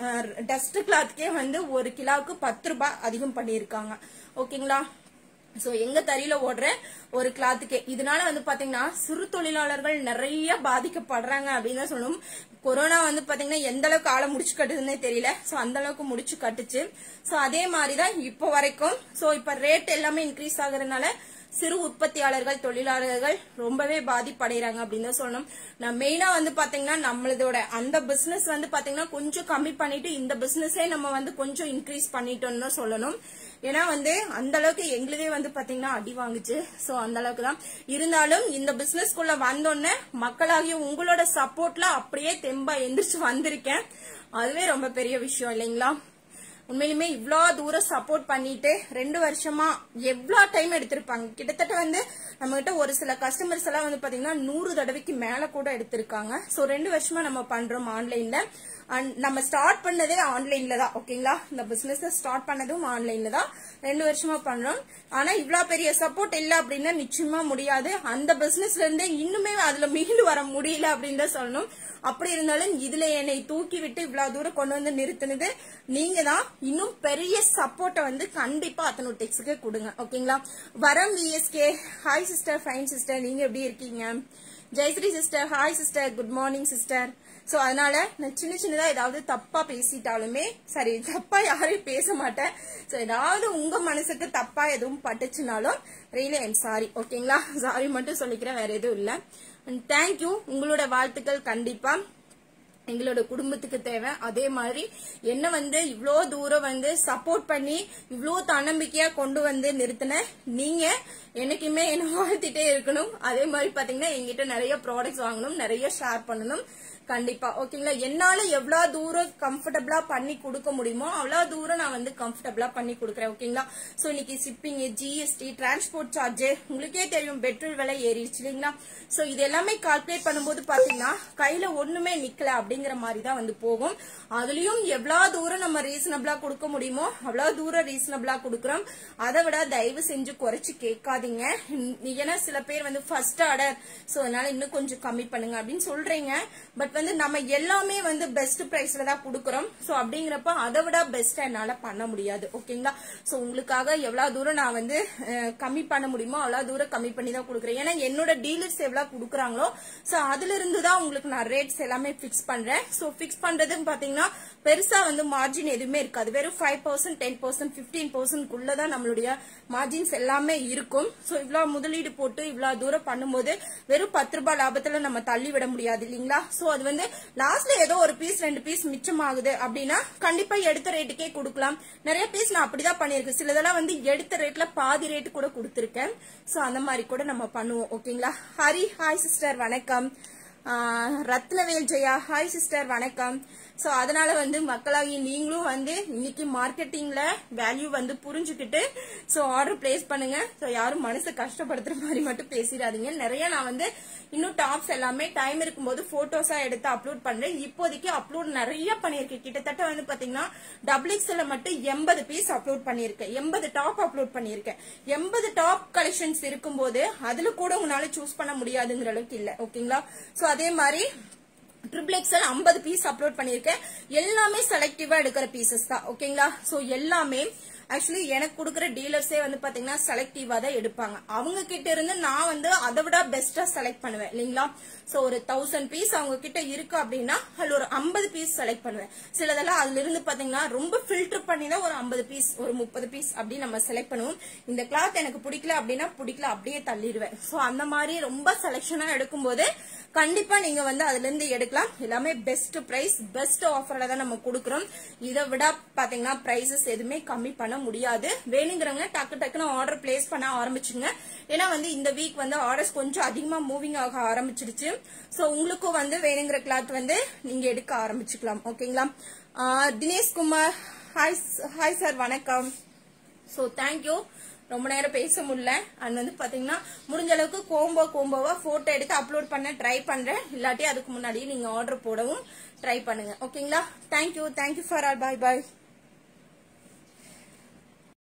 டஸ்ட் கிளாத்துக்கே வந்து ஒரு கிலோவுக்கு பத்து ரூபாய் அதிகம் பண்ணியிருக்காங்க ஓகேங்களா சோ எங்க தறியில ஓடுற ஒரு கிளாத்துக்கு இதனால வந்து பாத்தீங்கன்னா சிறு தொழிலாளர்கள் நிறைய பாதிக்கப்படுறாங்க அப்படின்னு தான் சொல்லணும் கொரோனா வந்து பாத்தீங்கன்னா எந்த அளவுக்கு ஆளை முடிச்சு கட்டுதுன்னே தெரியல சோ அந்த அளவுக்கு முடிச்சு கட்டுச்சு சோ அதே மாதிரிதான் இப்போ வரைக்கும் சோ இப்ப ரேட் எல்லாமே இன்க்ரீஸ் ஆகுறதுனால சிறு உற்பத்தியாளர்கள் தொழிலாளர்கள் ரொம்பவே பாதிப்படைகிறாங்க அப்படின்னு தான் சொல்லணும் நான் மெயினா வந்து பாத்தீங்கன்னா நம்மளதோட அந்த பிசினஸ் வந்து பாத்தீங்கன்னா கொஞ்சம் கம்மி பண்ணிட்டு இந்த பிசினஸே நம்ம வந்து கொஞ்சம் இன்க்ரீஸ் பண்ணிட்டோம்னு தான் சொல்லணும் ஏன்னா வந்து அந்த அளவுக்கு எங்களுதே வந்து பாத்தீங்கன்னா அடி வாங்குச்சு சோ அந்த அளவுக்கு தான் இருந்தாலும் இந்த பிசினஸ்க்குள்ள வந்தோடனே மக்களாகிய உங்களோட சப்போர்ட்ல அப்படியே தெம்பா எந்திரிச்சு வந்திருக்கேன் அதுவே ரொம்ப பெரிய விஷயம் இல்லைங்களா உண்மையிலுமே இவ்ளோ தூரம் சப்போர்ட் பண்ணிட்டு ரெண்டு வருஷமா எவ்வளோ டைம் எடுத்திருப்பாங்க கிட்டத்தட்ட வந்து நம்ம கிட்ட ஒரு சில கஸ்டமர்ஸ் எல்லாம் வந்து பாத்தீங்கன்னா நூறு தடவைக்கு மேல கூட எடுத்திருக்காங்க சோ ரெண்டு வருஷமா நம்ம பண்றோம் ஆன்லைன்ல அண்ட் நம்ம ஸ்டார்ட் பண்ணதே ஆன்லைன்ல தான் ஓகேங்களா இந்த பிசினஸ் ஸ்டார்ட் பண்ணதும் ஆன்லைன்ல தான் ரெண்டு வருஷமா பண்றோம் ஆனா இவ்வளவு பெரிய சப்போர்ட் இல்ல அப்படின்னா நிச்சயமா முடியாது அந்த பிசினஸ்ல இருந்தே இன்னுமே அதுல மீண்டு வர முடியல அப்படின்னு தான் சொல்லணும் அப்படி இருந்தாலும் இதுல என்னை தூக்கி விட்டு இவ்வளவு தூரம் கொண்டு வந்து நிறுத்தினது நீங்க தான் இன்னும் பெரிய சப்போர்ட்டை வந்து கண்டிப்பா அத்தனூர் டெக்ஸுக்கு கொடுங்க ஓகேங்களா Varam VSK hi sister fine sister நீங்க எப்படி இருக்கீங்க Jayashree sister hi sister good morning sister so அதனால நான் சின்ன சின்னதா ஏதாவது தப்பா பேசிட்டாலுமே சரி தப்பா யாரையும் பேச மாட்டேன் சோ ஏதாவது உங்க மனசுக்கு தப்பா எதுவும் பட்டுச்சுனாலும் ரியலி ஐம் சாரி ஓகேங்களா சாரி மட்டும் சொல்லிக்கிறேன் வேற எதுவும் இல்ல தேங்க்யூ உங்களோட வாழ்த்துக்கள் கண்டிப்பா எங்களோட குடும்பத்துக்கு தேவை அதே மாதிரி என்ன வந்து இவ்வளோ தூரம் வந்து சப்போர்ட் பண்ணி இவ்வளோ தன்னம்பிக்கையா கொண்டு வந்து நிறுத்தின நீங்க என்னைக்குமே என்ன வாழ்த்திட்டே இருக்கணும் அதே மாதிரி பாத்தீங்கன்னா எங்கிட்ட நிறைய ப்ராடக்ட்ஸ் வாங்கணும் நிறைய ஷேர் பண்ணணும் கண்டிப்பா ஓகேங்களா என்னால எவ்வளவு தூரம் கம்ஃபர்டபுளா பண்ணி கொடுக்க முடியுமோ அவ்வளவு தூரம் நான் வந்து கம்ஃபர்டபுளா பண்ணி கொடுக்குறேன் ஓகேங்களா சோ இன்னைக்கு ஷிப்பிங் ஜிஎஸ்டி டிரான்ஸ்போர்ட் சார்ஜ் உங்களுக்கே தெரியும் பெட்ரோல் விலை ஏறிடுச்சு இல்லைங்களா சோ இது எல்லாமே கால்குலேட் பண்ணும்போது பாத்தீங்கன்னா கையில ஒண்ணுமே நிக்கல அப்படிங்கிற மாதிரி தான் வந்து போகும் அதுலயும் எவ்வளவு தூரம் நம்ம ரீசனபிளா கொடுக்க முடியுமோ அவ்வளவு தூரம் ரீசனபிளா கொடுக்குறோம் அதை விட தயவு செஞ்சு குறைச்சு கேட்காதீங்க ஏன்னா சில பேர் வந்து ஃபர்ஸ்ட் ஆர்டர் சோ அதனால இன்னும் கொஞ்சம் கம்மி பண்ணுங்க அப்படின்னு சொல்றீங்க பட் வந்து நம்ம எல்லாமே வந்து பெஸ்ட் பிரைஸ்ல தான் கொடுக்குறோம் சோ அப்படிங்கிறப்ப அதை விட பெஸ்டா என்னால பண்ண முடியாது ஓகேங்களா சோ உங்களுக்காக எவ்வளவு தூரம் நான் வந்து அஹ், கம்மி பண்ண முடியுமோ அவ்வளவு தூரம் கம்மி பண்ணி தான் கொடுக்குறேன் ஏன்னா என்னோட டீலர்ஸ் எவ்வளவு கொடுக்குறாங்களோ சோ அதுல இருந்து தான் உங்களுக்கு நான் ரேட்ஸ் எல்லாமே பிக்ஸ் பண்றேன் சோ பிக்ஸ் பண்றதுன்னு பாத்தீங்கன்னா பெருசா வந்து மார்ஜின் எதுவுமே இருக்காது வெறும் five percent ten percent fifteen percent தான் நம்மளுடைய மார்ஜின்ஸ் எல்லாமே இருக்கும் சோ இவ்வளவு முதலீடு போட்டு இவ்வளவு தூரம் பண்ணும்போது வெறும் பத்து ரூபாய் லாபத்துல நம்ம தள்ளி விட முடியாது இல்லீங்களா சோ அது வந்து லாஸ்ட்ல ஏதோ ஒரு பீஸ் ரெண்டு பீஸ் மிச்சமாகுது அப்படின்னா கண்டிப்பா எடுத்த ரேட்டுக்கே கொடுக்கலாம் நிறைய பீஸ் நான் அப்படிதான் பண்ணிருக்கேன் சிலதெல்லாம் வந்து எடுத்த ரேட்ல பாதி ரேட்டு கூட கொடுத்திருக்கேன் சோ அந்த மாதிரி கூட நம்ம பண்ணுவோம் ஓகேங்களா ஹரி ஹாய் சிஸ்டர் வணக்கம் ஆஹ் ரத்னவேல் ஜெயா ஹாய் சிஸ்டர் வணக்கம் சோ அதனால வந்து மக்களாகி நீங்களும் வந்து இன்னைக்கு மார்க்கெட்டிங்ல வேல்யூ வந்து புரிஞ்சுக்கிட்டு சோ ஆர்டர் பிளேஸ் பண்ணுங்க சோ யாரும் மனசை கஷ்டப்படுத்துற மாதிரி மட்டும் பேசிடாதீங்க நிறைய நான் வந்து இன்னும் டாப்ஸ் எல்லாமே டைம் இருக்கும்போது போட்டோஸா எடுத்து அப்லோட் பண்றேன் இப்போதைக்கு அப்லோட் நிறைய பண்ணிருக்கேன் கிட்டத்தட்ட வந்து பாத்தீங்கன்னா டபுள் எக்ஸ்எல்ல மட்டும் எண்பது பீஸ் அப்லோட் பண்ணிருக்கேன் எண்பது டாப் அப்லோட் பண்ணிருக்கேன் எண்பது டாப் கலெக்ஷன்ஸ் இருக்கும்போது அதுல கூட உங்களால சூஸ் பண்ண முடியாதுங்கிற அளவுக்கு இல்ல ஓகேங்களா சோ அதே மாதிரி ட்ரிபிள் எக்ஸ்எல் ஐம்பது பீஸ் அப்லோட் பண்ணிருக்கேன் எல்லாமே செலக்டிவா எடுக்கிற பீசஸ் தான் ஓகேங்களா சோ எல்லாமே ஆக்சுவலி எனக்கு கொடுக்குற டீலர்ஸே வந்து பாத்தீங்கன்னா செலக்டிவா தான் எடுப்பாங்க அவங்க கிட்ட இருந்து நான் வந்து அதை விட பெஸ்டா செலக்ட் பண்ணுவேன் இல்லைங்களா சோ ஒரு தௌசண்ட் பீஸ் அவங்க கிட்ட இருக்கு அப்படின்னா அதுல ஒரு ஐம்பது பீஸ் செலக்ட் பண்ணுவேன் சிலதெல்லாம் அதுல இருந்து பாத்தீங்கன்னா ரொம்ப ஃபில்டர் பண்ணி தான் ஒரு ஐம்பது பீஸ் ஒரு முப்பது பீஸ் அப்படி நம்ம செலக்ட் பண்ணுவோம் இந்த கிளாத் எனக்கு பிடிக்கல அப்படின்னா பிடிக்கல அப்படியே தள்ளிடுவேன் சோ அந்த மாதிரி ரொம்ப செலெக்ஷனா எடுக்கும்போது கண்டிப்பா நீங்க வந்து அதுல இருந்து எடுக்கலாம் எல்லாமே பெஸ்ட் பிரைஸ் பெஸ்ட் ஆஃபர்ல தான் நம்ம கொடுக்குறோம் இதை விட பாத்தீங்கன்னா பிரைசஸ் எதுவுமே கம்மி பண்ண முடியாது வேணுங்கிறவங்க டக்கு டக்குன்னு ஆர்டர் பிளேஸ் பண்ண ஆரம்பிச்சுங்க ஏன்னா வந்து இந்த வீக் வந்து ஆர்டர்ஸ் கொஞ்சம் அதிகமா மூவிங் ஆக ஆரம்பிச்சிருச்சு சோ உங்களுக்கும் வந்து வேணுங்கிற கிளாத் வந்து நீங்க எடுக்க ஆரம்பிச்சுக்கலாம் ஓகேங்களா ஆஹ் Dinesh Kumar hi hi sir வணக்கம் சோ தேங்க்யூ ரொம்ப நேரம் பேச முடியல அண்ட் வந்து பாத்தீங்கன்னா முடிஞ்ச அளவுக்கு கோம்போ கோம்போவா போட்டோ எடுத்து அப்லோட் பண்ண ட்ரை பண்றேன் இல்லாட்டி அதுக்கு முன்னாடியே நீங்க ஆர்டர் போடவும் ட்ரை பண்ணுங்க ஓகேங்களா thank you thank you for all bye bye